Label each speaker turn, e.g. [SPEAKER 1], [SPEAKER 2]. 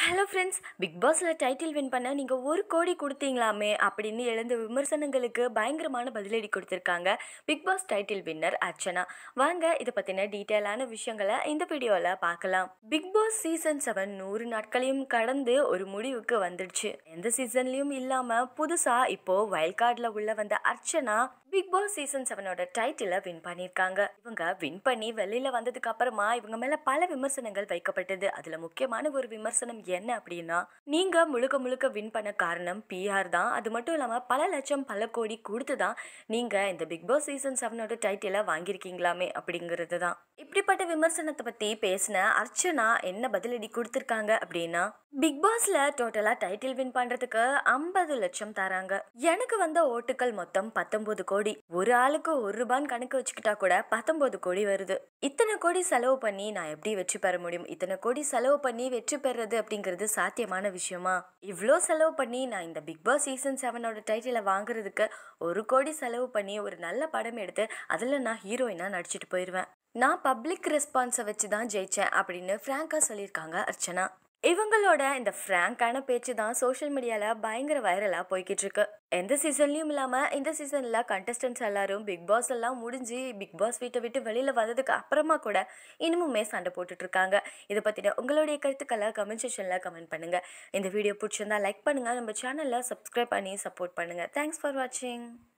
[SPEAKER 1] hello friends Bigg பாஸில் title win பண்ண நீங்கள் ஒரு கோடி கொடுத்தீங்களாமே அப்படின்னு எழுந்த விமர்சனங்களுக்கு பயங்கரமான பதிலடி கொடுத்துருக்காங்க Bigg Boss title winner Archana வாங்க இதை பற்றின டீட்டெயிலான விஷயங்களை இந்த வீடியோவில் பார்க்கலாம் பிக் பாஸ் சீசன் செவன் நூறு நாட்களையும் கடந்து ஒரு முடிவுக்கு வந்துடுச்சு எந்த சீசன்லையும் இல்லாமல் புதுசாக இப்போது வயல் கார்டில் உள்ள வந்த அர்ச்சனா பிக் பாஸ் சீசன் செவனோட டைட்டிலை வின் பண்ணியிருக்காங்க இவங்க வின் பண்ணி வெளியில வந்ததுக்கு அப்புறமா இவங்க மேல பல விமர்சனங்கள் வைக்கப்பட்டது அதுல முக்கியமான ஒரு விமர்சனம் என்ன அப்படின்னா நீங்க முழுக்க முழுக்க வின் பண்ண காரணம் பிஆர் தான் அது மட்டும் இல்லாம பல லட்சம் பல கோடி கொடுத்து தான் நீங்க இந்த பிக் பாஸ் சீசன் செவனோட டைட்டிலை வாங்கியிருக்கீங்களாமே அப்படிங்கிறது தான் இப்படிப்பட்ட விமர்சனத்தை பத்தி பேசின அர்ச்சனா என்ன பதிலடி கொடுத்துருக்காங்க அப்படின்னா பிக் பாஸ்ல டோட்டலா டைட்டில் வின் பண்றதுக்கு ஐம்பது லட்சம் தராங்க எனக்கு வந்த ஓட்டுகள் மொத்தம் பத்தொன்பது கோடி ஒரு ஆளுக்கு ஒரு ரூபான்னு கணக்கு வச்சுக்கிட்டா கூட பத்தொன்பது கோடி வருது இத்தனை கோடி செலவு பண்ணி நான் எப்படி வெற்றி பெற முடியும் இத்தனை கோடி செலவு பண்ணி வெற்றி பெறது அப்படிங்கிறது சாத்தியமான விஷயமா இவ்வளோ செலவு பண்ணி நான் இந்த பிக் பாஸ் சீசன் செவனோட டைட்டிலை வாங்குறதுக்கு ஒரு கோடி செலவு பண்ணி ஒரு நல்ல படம் எடுத்து அதில் நான் ஹீரோயினாக நடிச்சிட்டு போயிடுவேன் நான் பப்ளிக் ரெஸ்பான்ஸை வச்சு தான் ஜெயிச்சேன் அப்படின்னு ஃப்ராங்காக சொல்லியிருக்காங்க அர்ச்சனா இவங்களோட இந்த ஃப்ராங்கான பேச்சு தான் சோஷியல் மீடியாவில் பயங்கர வைரலாக போய்கிட்டு இருக்கு எந்த சீசன்லையும் இல்லாமல் இந்த சீசனில் கண்டஸ்டன்ஸ் எல்லாரும் பிக் பாஸ் எல்லாம் முடிஞ்சு பிக் பாஸ் வீட்டை விட்டு வெளியில் வந்ததுக்கு அப்புறமா கூட இன்னுமுமே சண்டை போட்டுட்டு இருக்காங்க இதை பற்றின உங்களுடைய கருத்துக்களை கமெண்ட் செக்ஷனில் கமெண்ட் பண்ணுங்கள் இந்த வீடியோ பிடிச்சிருந்தா லைக் பண்ணுங்கள் நம்ம சேனலில் சப்ஸ்கிரைப் பண்ணி சப்போர்ட் பண்ணுங்கள் தேங்க்ஸ் ஃபார் வாட்சிங்